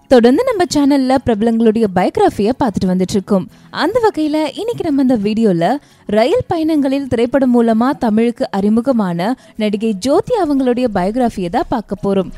தொடர்ந்து நம்ம சேனல்ல பிரபலங்களுடைய பயோகிராஃபியை பார்த்துட்டு வந்துட்டு இருக்கோம் அந்த வகையில இன்னைக்கு நம்ம இந்த வீடியோல ரயில் பயணங்களில் திரைப்படம் மூலமா தமிழுக்கு அறிமுகமான நடிகை ஜோதி அவங்களுடைய பயோகிராஃபியை தான் பார்க்க போறோம்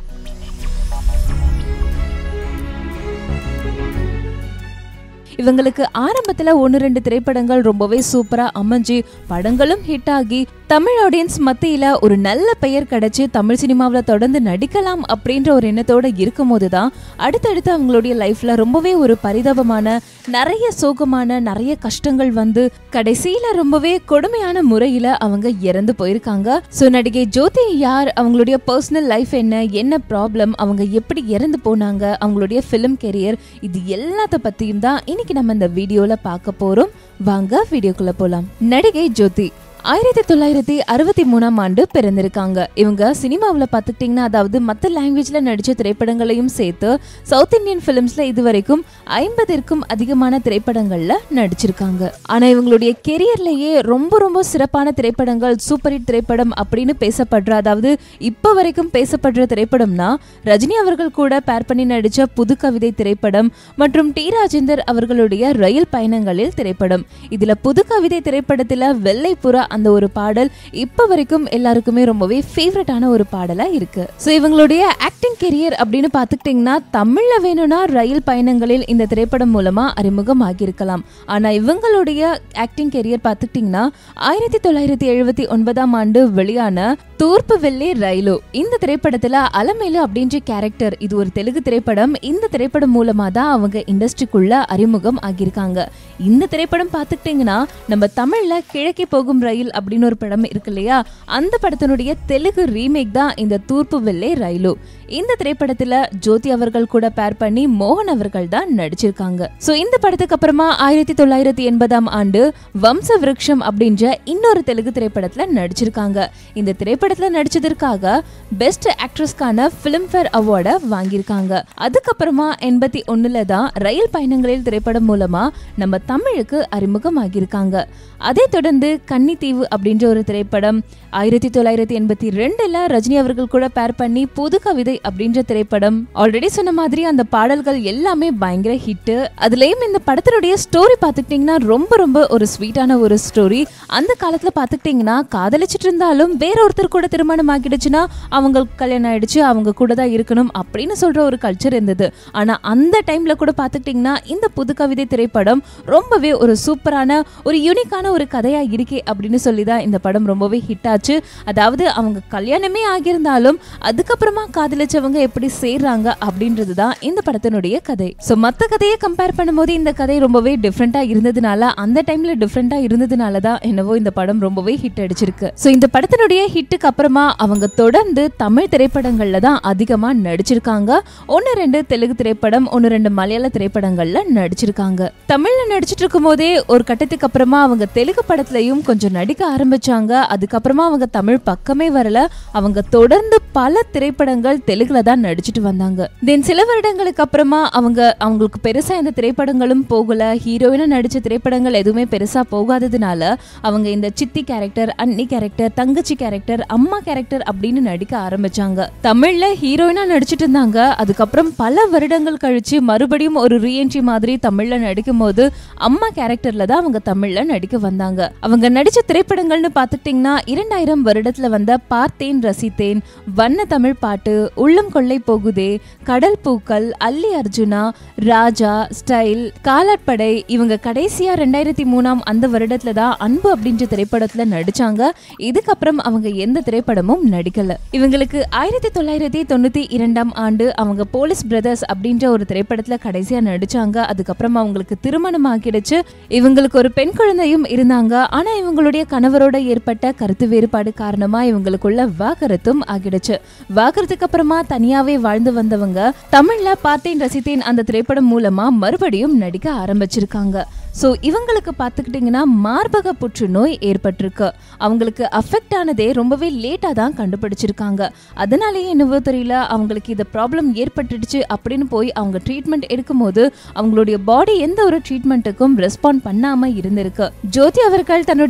இவங்களுக்கு ஆரம்பத்துல ஒன்று ரெண்டு திரைப்படங்கள் ரொம்பவே சூப்பரா அமைஞ்சு படங்களும் ஹிட் ஆகி தமிழ் ஆடியன்ஸ் மத்தியில ஒரு நல்ல பெயர் கிடைச்சு தமிழ் சினிமாவில் தொடர்ந்து நடிக்கலாம் அப்படின்ற ஒரு எண்ணத்தோட இருக்கும்போது தான் அடுத்தடுத்து அவங்களுடைய லைஃப்ல ரொம்பவே ஒரு பரிதாபமான நிறைய சோகமான நிறைய கஷ்டங்கள் வந்து கடைசியில ரொம்பவே கொடுமையான முறையில அவங்க இறந்து போயிருக்காங்க ஸோ நடிகை ஜோதி யார் அவங்களுடைய பர்சனல் லைஃப் என்ன என்ன ப்ராப்ளம் அவங்க எப்படி இறந்து போனாங்க அவங்களுடைய ஃபிலிம் கெரியர் இது எல்லாத்த பத்தியும் தான் இன்னைக்கு நம்ம இந்த வீடியோல பார்க்க போறோம் வாங்க வீடியோக்குள்ள போலாம் நடிகை ஜோதி ஆயிரத்தி தொள்ளாயிரத்தி அறுபத்தி மூணாம் ஆண்டு பிறந்திருக்காங்க இவங்க சினிமாவில் பார்த்துக்கிட்டிங்கன்னா அதாவது மற்ற லாங்குவேஜில் நடித்த திரைப்படங்களையும் சேர்த்து சவுத் இந்தியன் ஃபிலிம்ஸில் இது வரைக்கும் ஐம்பதிற்கும் அதிகமான திரைப்படங்களில் நடிச்சிருக்காங்க ஆனால் இவங்களுடைய கெரியர்லேயே ரொம்ப ரொம்ப சிறப்பான திரைப்படங்கள் சூப்பர் ஹிட் திரைப்படம் அப்படின்னு பேசப்படுற அதாவது இப்போ வரைக்கும் பேசப்படுற திரைப்படம்னா ரஜினி அவர்கள் கூட பேர் பண்ணி நடித்த புது கவிதை திரைப்படம் மற்றும் டி ராஜேந்தர் அவர்களுடைய ரயில் பயணங்களில் திரைப்படம் இதுல புது கவிதை திரைப்படத்துல வெள்ளை புறா அந்த ஒரு பாடல் இப்ப வரைக்கும் எல்லாருக்குமே ரொம்பவே ஃபேவரட்டான ஒரு பாடலா இருக்கு ஸோ இவங்களுடைய ஆக்டிங் கெரியர் அப்படின்னு பார்த்துக்கிட்டிங்கன்னா தமிழ்ல வேணும்னா ரயில் பயணங்களில் இந்த திரைப்படம் மூலமா அறிமுகம் ஆகியிருக்கலாம் ஆனா இவங்களுடைய ஆக்டிங் கெரியர் பார்த்துக்கிட்டிங்கன்னா ஆயிரத்தி தொள்ளாயிரத்தி எழுபத்தி ஒன்பதாம் ஆண்டு வெளியான தூர்ப்பு வெள்ளி ரயிலு இந்த திரைப்படத்துல அலமேலு அப்படின்ற கேரக்டர் இது ஒரு தெலுங்கு திரைப்படம் இந்த திரைப்படம் மூலமா தான் அவங்க இண்டஸ்ட்ரிக்குள்ள அறிமுகம் ஆகியிருக்காங்க இந்த திரைப்படம் பார்த்துக்கிட்டிங்கன்னா நம்ம தமிழ்ல கிழக்கே போகும் ரயில் அப்படின்னு ஒரு படம் இருக்கு இல்லையா அந்த படத்தினுடைய தெலுங்கு ரீமேக் தான் இந்த தூர்ப்பு வெள்ளை ரயிலு இந்த திரைப்படத்துல ஜோதி அவர்கள் கூட பேர் பண்ணி மோகன் அவர்கள் தான் நடிச்சிருக்காங்க சோ இந்த படத்துக்கு அப்புறமா ஆயிரத்தி தொள்ளாயிரத்தி எண்பதாம் ஆண்டு வம்ச விருட்சம் அப்படின்ற இன்னொரு தெலுங்கு திரைப்படத்துல நடிச்சிருக்காங்க இந்த திரைப்படத்துல நடிச்சதற்காக பெஸ்ட் ஆக்ட்ரஸ்க்கான பிலிம்ஃபேர் அவார்டை வாங்கியிருக்காங்க அதுக்கப்புறமா எண்பத்தி ஒண்ணுல தான் ரயில் பயணங்களில் திரைப்படம் மூலமா நம்ம தமிழுக்கு அறிமுகம் ஆகியிருக்காங்க அதை தொடர்ந்து கன்னித்தீவு அப்படின்ற ஒரு திரைப்படம் ஆயிரத்தி தொள்ளாயிரத்தி எண்பத்தி ரெண்டுல ரஜினி அவர்கள் கூட பேர் பண்ணி புது கவிதை அப்படின்ற திரைப்படம் ஆல்ரெடி சொன்ன மாதிரி அந்த பாடல்கள் எல்லாமே பயங்கர ஹிட் அதுலயும் இந்த படத்தினுடைய ஸ்டோரி பார்த்துக்கிட்டிங்கன்னா ரொம்ப ரொம்ப ஒரு ஸ்வீட்டான ஒரு ஸ்டோரி அந்த காலத்துல பார்த்துக்கிட்டிங்கன்னா காதலிச்சிட்டு இருந்தாலும் வேற ஒருத்தர் கூட திருமணம் ஆகிடுச்சுன்னா அவங்களுக்கு கல்யாணம் ஆயிடுச்சு அவங்க கூட தான் இருக்கணும் அப்படின்னு சொல்ற ஒரு கல்ச்சர் இருந்தது ஆனா அந்த டைம்ல கூட பார்த்துக்கிட்டிங்கன்னா இந்த புது கவிதை திரைப்படம் ரொம்பவே ஒரு சூப்பரான ஒரு யூனிக்கான ஒரு கதையா இருக்கே அப்படின்னு சொல்லி தான் இந்த படம் ரொம்பவே ஹிட் ஆச்சு அதாவது அவங்க கல்யாணமே ஆகியிருந்தாலும் அதுக்கப்புறமா காதலிச்சவங்க எப்படி சேர்றாங்க அப்படின்றது தான் இந்த படத்தினுடைய கதை ஸோ மற்ற கதையை கம்பேர் பண்ணும்போது இந்த கதை ரொம்பவே டிஃப்ரெண்டா இருந்ததுனால அந்த டைம்ல டிஃப்ரெண்டா இருந்ததுனால தான் என்னவோ இந்த படம் ரொம்பவே ஹிட் அடிச்சிருக்கு ஸோ இந்த படத்தினுடைய ஹிட்டுக்கு அப்புறமா அவங்க தொடர்ந்து தமிழ் திரைப்படங்கள்ல தான் அதிகமா நடிச்சிருக்காங்க ஒன்னு ரெண்டு தெலுங்கு திரைப்படம் ஒன்னு ரெண்டு மலையாள திரைப்படங்கள்ல நடிச்சிருக்காங்க தமிழ்ல நடிச்சிட்டு இருக்கும் போதே ஒரு கட்டத்துக்கு அப்புறமா அவங்க தெலுங்கு படத்துலயும் கொஞ்சம் நடிக்க ஆரம்பிச்சாங்க அதுக்கப்புறமா அவங்க தமிழ் பக்கமே வரல அவங்க தொடர்ந்து பல திரைப்படங்கள் தெலுங்குல தான் நடிச்சிட்டு வந்தாங்க தென் சில வருடங்களுக்கு அப்புறமா அவங்க அவங்களுக்கு பெருசா இந்த திரைப்படங்களும் போகல ஹீரோயினா நடிச்ச திரைப்படங்கள் எதுவுமே பெருசா போகாததுனால அவங்க இந்த சித்தி கேரக்டர் அன்னி கேரக்டர் தங்கச்சி கேரக்டர் அம்மா கேரக்டர் அப்படின்னு நடிக்க ஆரம்பிச்சாங்க தமிழ்ல ஹீரோயினா நடிச்சிட்டு இருந்தாங்க அதுக்கப்புறம் பல வருடங்கள் கழிச்சு மறுபடியும் ஒரு ரீஎன்ட்ரி மாதிரி தமிழ்ல நடிக்கும் போது அம்மா கேரக்டர்ல தான் அவங்க தமிழ்ல நடிக்க வந்தாங்க அவங்க நடிச்ச திரைப்படங்கள்னு பார்த்துக்கிட்டிங்கன்னா இரண்டாயிரம் வருடத்துல வந்த பார்த்தேன் ரசித்தேன் வண்ண தமிழ் பாட்டு உள்ளம் கொள்ளை போகுதே கடல் பூக்கள் அல்லி அர்ஜுனா ராஜா ஸ்டைல் காலாட்படை இவங்க கடைசியா ரெண்டாயிரத்தி மூணாம் அந்த வருடத்துல தான் அன்பு அப்படின்ற திரைப்படத்துல நடிச்சாங்க இதுக்கப்புறம் அவங்க எந்த திரைப்படமும் நடிக்கல இவங்களுக்கு ஆயிரத்தி தொள்ளாயிரத்தி தொண்ணூத்தி இரண்டாம் ஆண்டு அவங்க போலீஸ் பிரதர்ஸ் அப்படின்ற ஒரு திரைப்படத்துல கடைசியா நடிச்சாங்க அதுக்கப்புறம் அவங்களுக்கு திருமணம் ஆகிடுச்சு இவங்களுக்கு ஒரு பெண் குழந்தையும் இருந்தாங்க ஆனா இவங்களுடைய கணவரோட ஏற்பட்ட கருத்து வேறுபாடு காரணமா இவங்களுக்குள்ள வாக்கரத்தும் ஆகிடுச்சு வாக்கரத்துக்கு அப்புறமா தனியாவே வாழ்ந்து வந்தவங்க தமிழ்ல பார்த்தேன் ரசித்தேன் அந்த திரைப்படம் மூலமா மறுபடியும் நடிக்க ஆரம்பிச்சிருக்காங்க ஸோ இவங்களுக்கு பார்த்துக்கிட்டிங்கன்னா மார்பக புற்றுநோய் ஏற்பட்டிருக்கு அவங்களுக்கு அஃபெக்ட் ஆனதே ரொம்பவே லேட்டாக தான் கண்டுபிடிச்சிருக்காங்க அதனாலேயே என்னவோ தெரியல அவங்களுக்கு இந்த ப்ராப்ளம் ஏற்பட்டுடுச்சு அப்படின்னு போய் அவங்க ட்ரீட்மெண்ட் எடுக்கும்போது அவங்களுடைய பாடி எந்த ஒரு ட்ரீட்மெண்ட்டுக்கும் ரெஸ்பாண்ட் பண்ணாம இருந்திருக்கு ஜோதி அவர்கள் தன்னுடைய கடைசி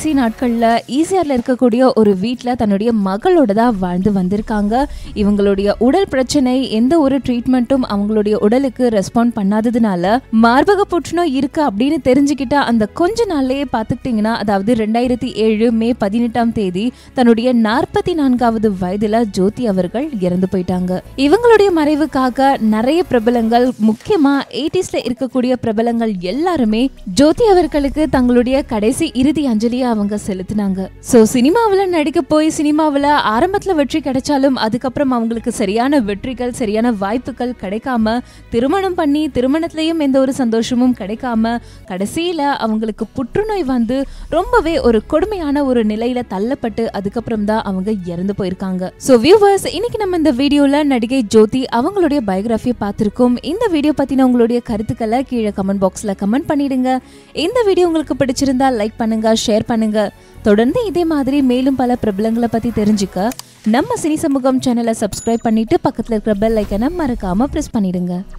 கடைசி நாட்கள்ல ஈசிஆர்ல இருக்கக்கூடிய ஒரு வீட்ல தன்னுடைய மகளோட தான் வாழ்ந்து வந்திருக்காங்க இவங்களுடைய உடல் பிரச்சனை எந்த ஒரு ட்ரீட்மெண்ட்டும் அவங்களுடைய உடலுக்கு ரெஸ்பாண்ட் பண்ணாததுனால மார்பக புற்றுநோய் இருக்கு அப்படின்னு தெரிஞ்சுக்கிட்ட அந்த கொஞ்ச நாள்லயே பாத்துக்கிட்டீங்கன்னா அதாவது ரெண்டாயிரத்தி ஏழு மே பதினெட்டாம் தேதி தன்னுடைய நாற்பத்தி நான்காவது வயதுல ஜோதி அவர்கள் இறந்து போயிட்டாங்க இவங்களுடைய மறைவுக்காக நிறைய பிரபலங்கள் முக்கியமா எயிட்டிஸ்ல இருக்கக்கூடிய பிரபலங்கள் எல்லாருமே ஜோதி அவர்களுக்கு தங்களுடைய கடைசி இறுதி அஞ்சலியை அவங்க செலுத்தினாங்க சோ சினிமாவுல நடிக்க போய் சினிமாவுல ஆரம்பத்துல வெற்றி கிடைச்சாலும் அதுக்கப்புறம் அவங்களுக்கு சரியான வெற்றிகள் சரியான வாய்ப்புகள் கிடைக்காம திருமணம் பண்ணி திருமணத்திலயும் எந்த ஒரு சந்தோஷமும் கிடைக்காம கடைசியில அவங்களுக்கு புற்றுநோய் வந்து ரொம்பவே ஒரு கொடுமையான ஒரு நிலையில தள்ளப்பட்டு அதுக்கப்புறம் தான் அவங்க இறந்து போயிருக்காங்க சோ வியூவர்ஸ் இன்னைக்கு நம்ம இந்த வீடியோல நடிகை ஜோதி அவங்களுடைய பயோகிராஃபியை பார்த்திருக்கோம் இந்த வீடியோ பத்தின உங்களுடைய கருத்துக்களை கீழே கமெண்ட் பாக்ஸ்ல கமெண்ட் பண்ணிடுங்க இந்த வீடியோ உங்களுக்கு பிடிச்சிருந்தா லைக் பண்ணுங்க ஷேர் பண்ணுங்க தொடர்ந்து இதே மாதிரி மேலும் பல பிரபலங்களை பத்தி தெரிஞ்சுக்க நம்ம சினி சமூகம் சேனலை சப்ஸ்கிரைப் பண்ணிட்டு பக்கத்துல இருக்கிற பெல் ஐக்கனை மறக்காம பிரஸ் பண்ணிடுங்க